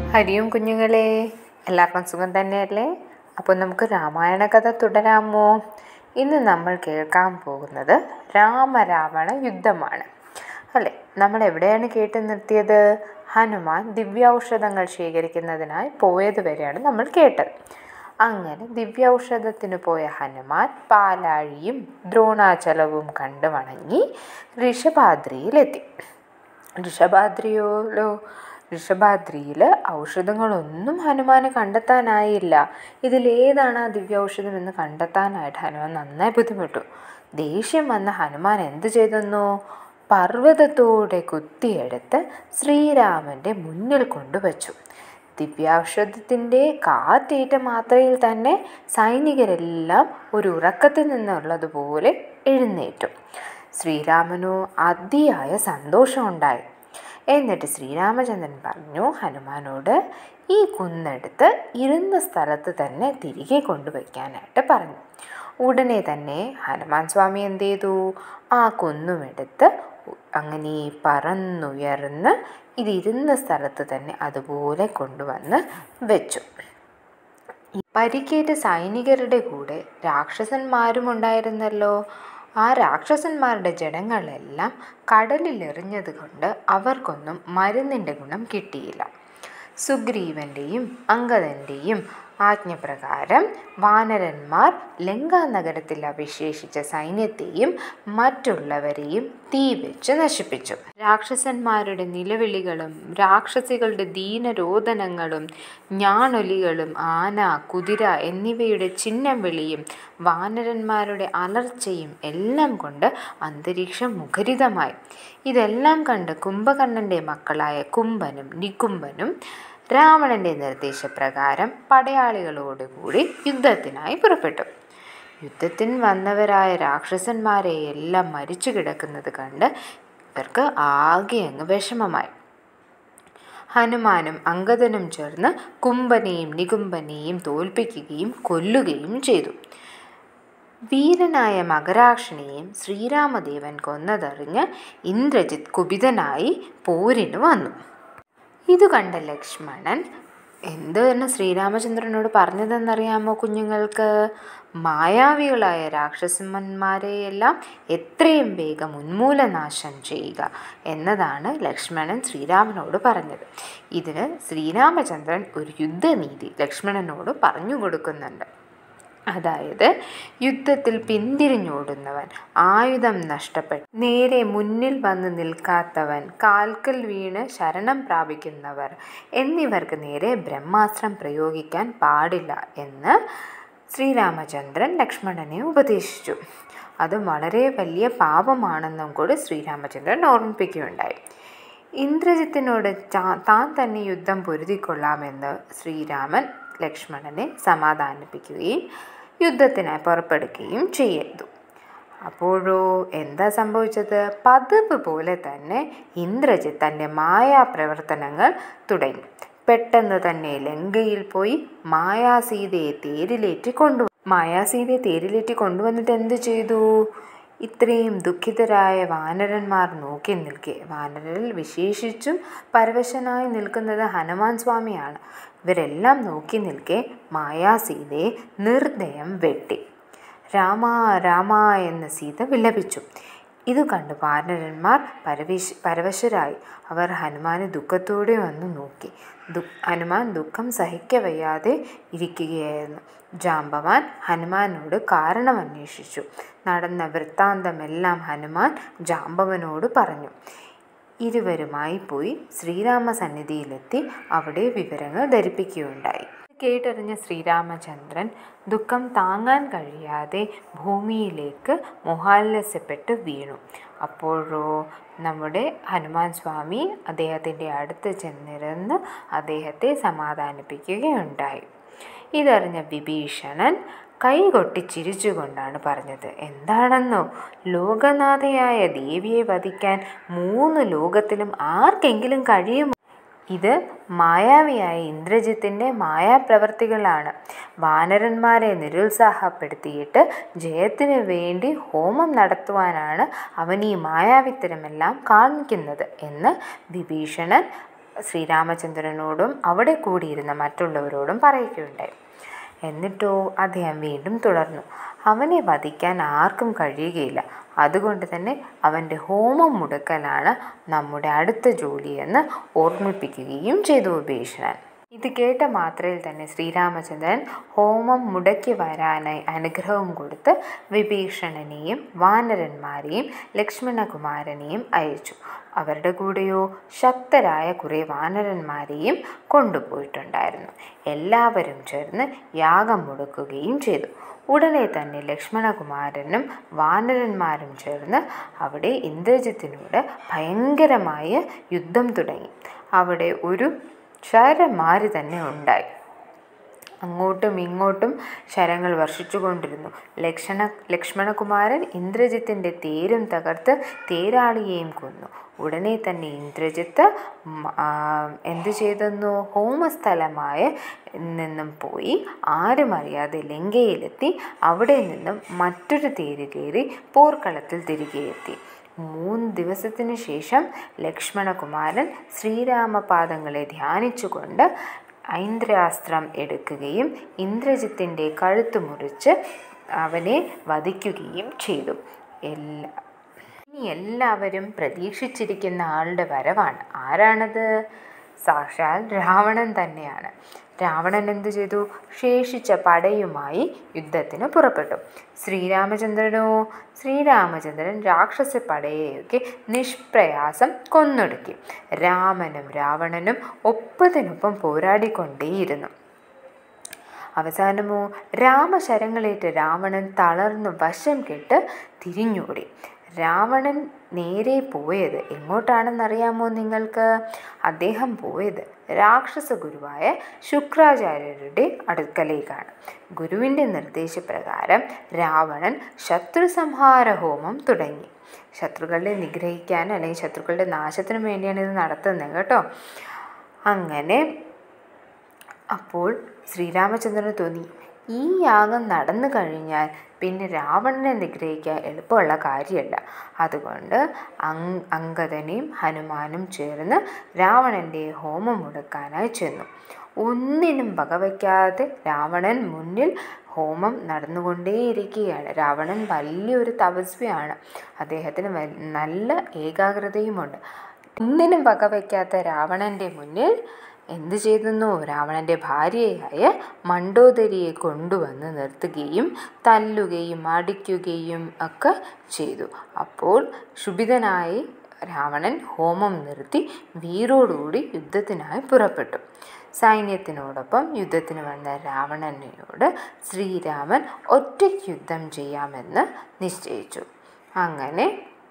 ഹരിയും കുഞ്ഞുങ്ങളെ എല്ലാവർക്കും സുഖം തന്നെയല്ലേ അപ്പോൾ നമുക്ക് രാമായണ കഥ തുടരാമോ ഇന്ന് നമ്മൾ കേൾക്കാൻ പോകുന്നത് രാമരാവണ യുദ്ധമാണ് അല്ലേ നമ്മൾ എവിടെയാണ് കേട്ട് നിർത്തിയത് ഹനുമാൻ ദിവ്യൗഷധങ്ങൾ ശേഖരിക്കുന്നതിനായി പോയത് വരെയാണ് നമ്മൾ കേട്ടത് അങ്ങനെ ദിവ്യൗഷധത്തിന് പോയ ഹനുമാൻ പാലാഴിയും ദ്രോണാചലവും കണ്ട് വണങ്ങി ഋഷഭാദ്രിയിലെത്തി ഋഷഭാദ്രിയോലോ ഋഷഭാദ്രിയിൽ ഔഷധങ്ങളൊന്നും ഹനുമാന് കണ്ടെത്താനായില്ല ഇതിലേതാണ് ആ ദിവ്യൗഷധം എന്ന് കണ്ടെത്താനായിട്ട് ഹനുമാൻ നന്നായി ബുദ്ധിമുട്ടു ദേഷ്യം വന്ന ഹനുമാൻ എന്തു ചെയ്തെന്നോ പർവ്വതത്തോടെ കുത്തിയെടുത്ത് ശ്രീരാമൻ്റെ മുന്നിൽ കൊണ്ടുവച്ചു ദിവ്യൗഷധത്തിൻ്റെ കാറ്റേറ്റ മാത്രയിൽ തന്നെ സൈനികരെല്ലാം ഒരു ഉറക്കത്തിൽ നിന്നുള്ളതുപോലെ എഴുന്നേറ്റു ശ്രീരാമനു അതിയായ സന്തോഷമുണ്ടായി എന്നിട്ട് ശ്രീരാമചന്ദ്രൻ പറഞ്ഞു ഹനുമാനോട് ഈ കുന്നെടുത്ത് ഇരുന്ന സ്ഥലത്ത് തന്നെ തിരികെ കൊണ്ടുവയ്ക്കാനായിട്ട് പറഞ്ഞു ഉടനെ തന്നെ ഹനുമാൻ സ്വാമി എന്ത് ചെയ്തു ആ കുന്നുമെടുത്ത് അങ്ങനെ പറന്നുയർന്ന് ഇതിരുന്ന സ്ഥലത്ത് തന്നെ അതുപോലെ കൊണ്ടുവന്ന് വെച്ചു പരിക്കേറ്റ സൈനികരുടെ കൂടെ രാക്ഷസന്മാരും ഉണ്ടായിരുന്നല്ലോ ആ രാക്ഷസന്മാരുടെ ജഡങ്ങളെല്ലാം കടലിലെറിഞ്ഞത് കൊണ്ട് അവർക്കൊന്നും മരുന്നിൻ്റെ ഗുണം കിട്ടിയില്ല സുഗ്രീവൻ്റെയും അങ്കദൻ്റെയും ആജ്ഞപ്രകാരം വാനരന്മാർ ലങ്കാ നഗരത്തിൽ അവശേഷിച്ച സൈന്യത്തെയും മറ്റുള്ളവരെയും തീ വെച്ച് നശിപ്പിച്ചു രാക്ഷസന്മാരുടെ നിലവിളികളും രാക്ഷസികളുടെ ദീനരോദനങ്ങളും ഞാണൊലികളും ആന കുതിര എന്നിവയുടെ ചിഹ്നം വിളിയും വാനരന്മാരുടെ അലർച്ചയും എല്ലാം കൊണ്ട് അന്തരീക്ഷം മുഖരിതമായി ഇതെല്ലാം കണ്ട് കുംഭകർണൻ്റെ മക്കളായ കുംഭനും നികുംഭനും രാവണൻ്റെ നിർദ്ദേശപ്രകാരം പടയാളികളോടുകൂടി യുദ്ധത്തിനായി പുറപ്പെട്ടു യുദ്ധത്തിന് വന്നവരായ രാക്ഷസന്മാരെ എല്ലാം മരിച്ചു കിടക്കുന്നത് കണ്ട് ഇവർക്ക് ആകെ അങ്ങ് വിഷമമായി ഹനുമാനും അങ്കദനും ചേർന്ന് കുംഭനെയും നികുംഭനെയും തോൽപ്പിക്കുകയും കൊല്ലുകയും ചെയ്തു വീരനായ മകരാക്ഷനെയും ശ്രീരാമദേവൻ കൊന്നതറിഞ്ഞ് ഇന്ദ്രജിത്ത് കുപിതനായി പോരിന് വന്നു ഇത് കണ്ട ലക്ഷ്മണൻ എന്ത് എന്ന് ശ്രീരാമചന്ദ്രനോട് പറഞ്ഞതെന്നറിയാമോ കുഞ്ഞുങ്ങൾക്ക് മായാവികളായ രാക്ഷസന്മാരെയെല്ലാം എത്രയും വേഗം ഉന്മൂലനാശം ചെയ്യുക എന്നതാണ് ലക്ഷ്മണൻ ശ്രീരാമനോട് പറഞ്ഞത് ഇതിന് ശ്രീരാമചന്ദ്രൻ ഒരു യുദ്ധനീതി ലക്ഷ്മണനോട് പറഞ്ഞു കൊടുക്കുന്നുണ്ട് അതായത് യുദ്ധത്തിൽ പിന്തിരിഞ്ഞോടുന്നവൻ ആയുധം നഷ്ടപ്പെട്ട് നേരെ മുന്നിൽ വന്ന് നിൽക്കാത്തവൻ കാൽക്കൽ വീണ് ശരണം പ്രാപിക്കുന്നവർ എന്നിവർക്ക് നേരെ ബ്രഹ്മാസ്ത്രം പ്രയോഗിക്കാൻ പാടില്ല എന്ന് ശ്രീരാമചന്ദ്രൻ ലക്ഷ്മണനെ ഉപദേശിച്ചു അത് വളരെ വലിയ പാപമാണെന്നും കൂടി ശ്രീരാമചന്ദ്രൻ ഓർമ്മിപ്പിക്കുകയുണ്ടായി ഇന്ദ്രജിത്തിനോട് താൻ തന്നെ യുദ്ധം പൊരുതിക്കൊള്ളാമെന്ന് ശ്രീരാമൻ ലക്ഷ്മണനെ സമാധാനിപ്പിക്കുകയും യുദ്ധത്തിനായി പുറപ്പെടുകയും ചെയ്തു അപ്പോഴോ എന്താ സംഭവിച്ചത് പതിവ് പോലെ തന്നെ ഇന്ദ്രജിത്ത് തൻ്റെ മായാപ്രവർത്തനങ്ങൾ തുടങ്ങി പെട്ടെന്ന് തന്നെ ലങ്കയിൽ പോയി മായാസീതയെ തേരിലേറ്റി കൊണ്ടു മായാസീതയെ തേരിലേറ്റി കൊണ്ടുവന്നിട്ട് എന്ത് ചെയ്തു ഇത്രയും ദുഃഖിതരായ വാനരന്മാർ നോക്കി നിൽക്കെ വാനരരിൽ വിശേഷിച്ചും പരവശനായി നിൽക്കുന്നത് ഹനുമാൻ സ്വാമിയാണ് ഇവരെല്ലാം നോക്കി നിൽക്കെ മായാസീതയെ നിർദ്ദയം വെട്ടി രാമ രാമ എന്ന് സീത വിലപിച്ചു ഇത് കണ്ട് വാനരന്മാർ പരവേശ പരവശരായി അവർ ഹനുമാനെ ദുഃഖത്തോടെ വന്ന് നോക്കി ദു ഹനുമാൻ ദുഃഖം സഹിക്കവയ്യാതെ ഇരിക്കുകയായിരുന്നു ജാമ്പവാൻ ഹനുമാനോട് കാരണം അന്വേഷിച്ചു നടന്ന വൃത്താന്തമെല്ലാം ഹനുമാൻ ജാമ്പവനോട് പറഞ്ഞു ഇരുവരുമായി പോയി ശ്രീരാമ സന്നിധിയിലെത്തി അവിടെ വിവരങ്ങൾ ധരിപ്പിക്കുകയുണ്ടായി കേട്ടറിഞ്ഞ ശ്രീരാമചന്ദ്രൻ ദുഃഖം താങ്ങാൻ കഴിയാതെ ഭൂമിയിലേക്ക് മോഹാലസ്യപ്പെട്ട് വീണു അപ്പോഴോ നമ്മുടെ ഹനുമാൻ സ്വാമി അദ്ദേഹത്തിൻ്റെ അടുത്ത് ചെന്നിരുന്ന് അദ്ദേഹത്തെ സമാധാനിപ്പിക്കുകയുണ്ടായി ഇതറിഞ്ഞ വിഭീഷണൻ കൈകൊട്ടി ചിരിച്ചുകൊണ്ടാണ് പറഞ്ഞത് എന്താണെന്നോ ലോകനാഥയായ ദേവിയെ വധിക്കാൻ മൂന്ന് ലോകത്തിലും ആർക്കെങ്കിലും കഴിയുമോ ഇത് മായാവിയായ ഇന്ദ്രജിത്തിൻ്റെ മായാപ്രവർത്തികളാണ് വാനരന്മാരെ നിരുത്സാഹപ്പെടുത്തിയിട്ട് ജയത്തിന് വേണ്ടി ഹോമം നടത്തുവാനാണ് അവൻ ഈ മായാവിത്തരമെല്ലാം കാണിക്കുന്നത് എന്ന് വിഭീഷണൻ ശ്രീരാമചന്ദ്രനോടും അവിടെ കൂടിയിരുന്ന മറ്റുള്ളവരോടും പറയുകയുണ്ടായി എന്നിട്ടോ അദ്ദേഹം വീണ്ടും തുടർന്നു അവനെ വധിക്കാൻ ആർക്കും കഴിയുകയില്ല അതുകൊണ്ട് തന്നെ അവൻ്റെ ഹോമം മുടക്കലാണ് നമ്മുടെ അടുത്ത ജോലിയെന്ന് ഓർമ്മിപ്പിക്കുകയും ചെയ്തു വിഭീഷണൻ ഇത് കേട്ട മാത്രയിൽ തന്നെ ശ്രീരാമചന്ദ്രൻ ഹോമം മുടക്കി വരാനായി അനുഗ്രഹവും കൊടുത്ത് വിഭീഷണനെയും വാനരന്മാരെയും ലക്ഷ്മണകുമാരനെയും അയച്ചു അവരുടെ കൂടെയോ ശക്തരായ കുറേ വാനരന്മാരെയും കൊണ്ടുപോയിട്ടുണ്ടായിരുന്നു എല്ലാവരും ചേർന്ന് യാഗം മുടക്കുകയും ചെയ്തു ഉടനെ തന്നെ ലക്ഷ്മണകുമാരനും വാനരന്മാരും ചേർന്ന് അവിടെ ഇന്ദ്രജിത്തിനോട് ഭയങ്കരമായ യുദ്ധം തുടങ്ങി അവിടെ ഒരു ശരമാരി തന്നെ ഉണ്ടായി അങ്ങോട്ടും ഇങ്ങോട്ടും ശരങ്ങൾ വർഷിച്ചുകൊണ്ടിരുന്നു ലക്ഷണ ലക്ഷ്മണകുമാരൻ ഇന്ദ്രജിത്തിൻ്റെ തേരും തകർത്ത് തേരാളിയെയും കൊന്നു ഉടനെ തന്നെ ഇന്ദ്രജിത്ത് മ- ആ, എന്തു ചെയ്തെന്നു ഹോമസ്ഥലമായ നിന്നും പോയി ആരും അറിയാതെ ലങ്കയിലെത്തി അവിടെ നിന്നും മറ്റൊരു തേര് കയറി പോർക്കളത്തിൽ തിരികെ എത്തി മൂന്ന് ദിവസത്തിനു ശേഷം ലക്ഷ്മണകുമാരൻ ശ്രീരാമപാദങ്ങളെ ധ്യാനിച്ചുകൊണ്ട് ഐന്ദ്രാസ്ത്രം എടുക്കുകയും ഇന്ദ്രജിത്തിൻ്റെ കഴുത്ത് മുറിച്ച് അവനെ വധിക്കുകയും ചെയ്തു എല്ലാ ഇനി എല്ലാവരും പ്രതീക്ഷിച്ചിരിക്കുന്ന ആളുടെ വരവാണ് ആരാണത് സാക്ഷാൽ രാവണൻ തന്നെയാണ് രാവണൻ എന്തു ചെയ്തു ശേഷിച്ച പടയുമായി യുദ്ധത്തിന് പുറപ്പെട്ടു ശ്രീരാമചന്ദ്രനോ ശ്രീരാമചന്ദ്രൻ രാക്ഷസ പടയെയൊക്കെ നിഷ്പ്രയാസം കൊന്നൊടുക്കി രാമനും രാവണനും ഒപ്പത്തിനൊപ്പം പോരാടിക്കൊണ്ടേയിരുന്നു അവസാനമോ രാമശരങ്ങളേറ്റ് രാവണൻ തളർന്നു വശം കെട്ട് തിരിഞ്ഞോടി രാവണൻ നേരെ പോയത് എങ്ങോട്ടാണെന്നറിയാമോ നിങ്ങൾക്ക് അദ്ദേഹം പോയത് രാക്ഷസ ഗുരുവായ ശുക്രാചാര്യരുടെ അടുക്കലേക്കാണ് ഗുരുവിൻ്റെ നിർദ്ദേശപ്രകാരം രാവണൻ ശത്രു സംഹാര ഹോമം തുടങ്ങി ശത്രുക്കളെ നിഗ്രഹിക്കാൻ അല്ലെങ്കിൽ ശത്രുക്കളുടെ നാശത്തിനു വേണ്ടിയാണ് ഇത് നടത്തുന്നത് കേട്ടോ അങ്ങനെ അപ്പോൾ ശ്രീരാമചന്ദ്രന് തോന്നി ഈ യാഗം നടന്നു കഴിഞ്ഞാൽ പിന്നെ രാവണനെ നിഗ്രഹിക്കാൻ എളുപ്പമുള്ള കാര്യമല്ല അതുകൊണ്ട് അങ് അങ്കദനെയും ഹനുമാനും ചേർന്ന് രാവണൻ്റെ ഹോമം മുടക്കാനായി ചെന്നു ഒന്നിനും വകവയ്ക്കാതെ രാവണൻ മുന്നിൽ ഹോമം നടന്നുകൊണ്ടേയിരിക്കുകയാണ് രാവണൻ വലിയൊരു തപസ്വിയാണ് അദ്ദേഹത്തിന് വൽ- നല്ല ഏകാഗ്രതയുമുണ്ട് ഒന്നിനും വകവയ്ക്കാത്ത രാവണൻ്റെ മുന്നിൽ എന്തു ചെയ്തെന്നോ രാവണൻ്റെ ഭാര്യയായ മണ്ടോദരിയെ കൊണ്ടുവന്ന് നിർത്തുകയും തല്ലുകയും അടിക്കുകയും ഒക്കെ ചെയ്തു അപ്പോൾ ക്ഷുഭിതനായി രാവണൻ ഹോമം നിർത്തി വീരോടുകൂടി യുദ്ധത്തിനായി പുറപ്പെട്ടു സൈന്യത്തിനോടൊപ്പം യുദ്ധത്തിന് വന്ന രാവണനോട് ശ്രീരാമൻ ഒറ്റയ്ക്ക് യുദ്ധം ചെയ്യാമെന്ന് നിശ്ചയിച്ചു അങ്ങനെ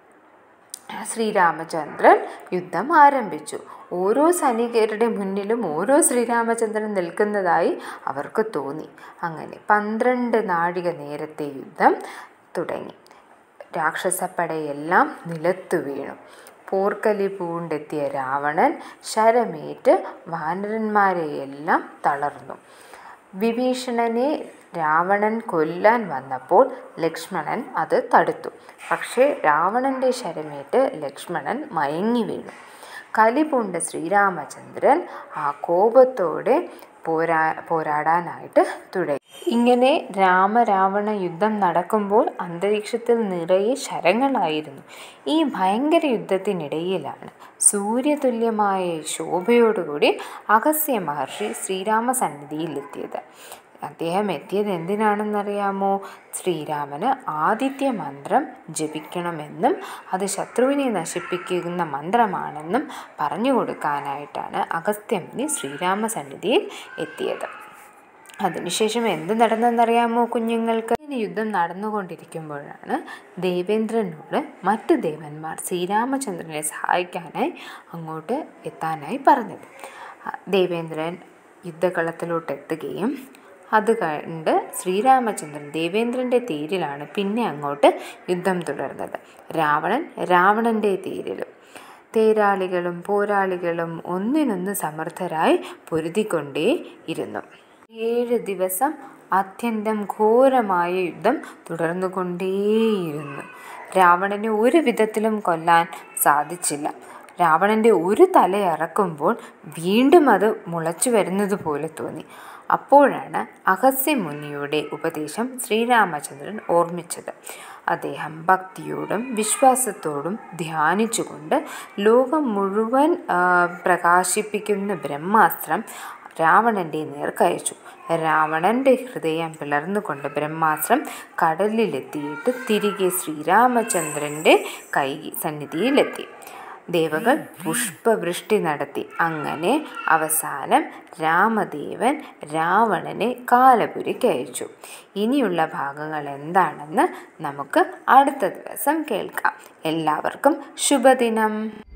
ശ്രീരാമചന്ദ്രൻ യുദ്ധം ആരംഭിച്ചു ഓരോ സൈനികരുടെ മുന്നിലും ഓരോ ശ്രീരാമചന്ദ്രൻ നിൽക്കുന്നതായി അവർക്ക് തോന്നി അങ്ങനെ പന്ത്രണ്ട് നാഴിക നേരത്തെ യുദ്ധം തുടങ്ങി രാക്ഷസപ്പടയെല്ലാം നിലത്തു വീണു പോർക്കലി പൂണ്ടെത്തിയ രാവണൻ ശരമേറ്റ് വാനരന്മാരെയെല്ലാം തളർന്നു വിഭീഷണനെ രാവണൻ കൊല്ലാൻ വന്നപ്പോൾ ലക്ഷ്മണൻ അത് തടുത്തു പക്ഷേ രാവണൻ്റെ ശരമേറ്റ് ലക്ഷ്മണൻ മയങ്ങി വീണു കലിപൂണ്ട ശ്രീരാമചന്ദ്രൻ ആ കോപത്തോടെ പോരാ പോരാടാനായിട്ട് തുടങ്ങി ഇങ്ങനെ രാമരാവണ യുദ്ധം നടക്കുമ്പോൾ അന്തരീക്ഷത്തിൽ നിറയെ ശരങ്ങളായിരുന്നു ഈ ഭയങ്കര യുദ്ധത്തിനിടയിലാണ് സൂര്യതുല്യമായ ശോഭയോടുകൂടി അഗസ്ത്യ മഹർഷി ശ്രീരാമസന്നിധിയിലെത്തിയത് അദ്ദേഹം എത്തിയത് എന്തിനാണെന്നറിയാമോ ശ്രീരാമന് ആദിത്യ മന്ത്രം ജപിക്കണമെന്നും അത് ശത്രുവിനെ നശിപ്പിക്കുന്ന മന്ത്രമാണെന്നും പറഞ്ഞു കൊടുക്കാനായിട്ടാണ് അഗസ്ത്യമുനി ശ്രീരാമസന്നിധിയിൽ എത്തിയത് അതിനുശേഷം എന്ത് നടന്നെന്നറിയാമോ കുഞ്ഞുങ്ങൾക്ക് ഇങ്ങനെ യുദ്ധം നടന്നുകൊണ്ടിരിക്കുമ്പോഴാണ് ദേവേന്ദ്രനോട് മറ്റ് ദേവന്മാർ ശ്രീരാമചന്ദ്രനെ സഹായിക്കാനായി അങ്ങോട്ട് എത്താനായി പറഞ്ഞത് ആ, ദേവേന്ദ്രൻ യുദ്ധകളത്തിലോട്ട് എത്തുകയും അത് കണ്ട് ശ്രീരാമചന്ദ്രൻ ദേവേന്ദ്രൻ്റെ തേരിലാണ് പിന്നെ അങ്ങോട്ട് യുദ്ധം തുടർന്നത് രാവണൻ രാവണൻ്റെ തേരിലും തേരാളികളും പോരാളികളും ഒന്നിനൊന്ന് സമർത്ഥരായി പൊരുതിക്കൊണ്ടേ ഇരുന്നു ഏഴ് ദിവസം അത്യന്തം ഘോരമായ യുദ്ധം തുടർന്നുകൊണ്ടേയിരുന്നു രാവണനെ ഒരു വിധത്തിലും കൊല്ലാൻ സാധിച്ചില്ല രാവണൻ്റെ ഒരു തല ഇറക്കുമ്പോൾ വീണ്ടും അത് മുളച്ചു വരുന്നത് പോലെ തോന്നി അപ്പോഴാണ് അഗസ്ത്യമുനിയുടെ ഉപദേശം ശ്രീരാമചന്ദ്രൻ ഓർമ്മിച്ചത് അദ്ദേഹം ഭക്തിയോടും വിശ്വാസത്തോടും ധ്യാനിച്ചുകൊണ്ട് ലോകം മുഴുവൻ പ്രകാശിപ്പിക്കുന്ന ബ്രഹ്മാസ്ത്രം രാവണൻ്റെ നേർക്കയച്ചു രാവണൻ്റെ ഹൃദയം പിളർന്നുകൊണ്ട് ബ്രഹ്മാസ്ത്രം കടലിലെത്തിയിട്ട് തിരികെ ശ്രീരാമചന്ദ്രൻ്റെ കൈ സന്നിധിയിലെത്തി ദേവകൾ പുഷ്പവൃഷ്ടി നടത്തി അങ്ങനെ അവസാനം രാമദേവൻ രാവണനെ കാലപുരിക്കയച്ചു ഇനിയുള്ള ഭാഗങ്ങൾ എന്താണെന്ന് നമുക്ക് അടുത്ത ദിവസം കേൾക്കാം എല്ലാവർക്കും ശുഭദിനം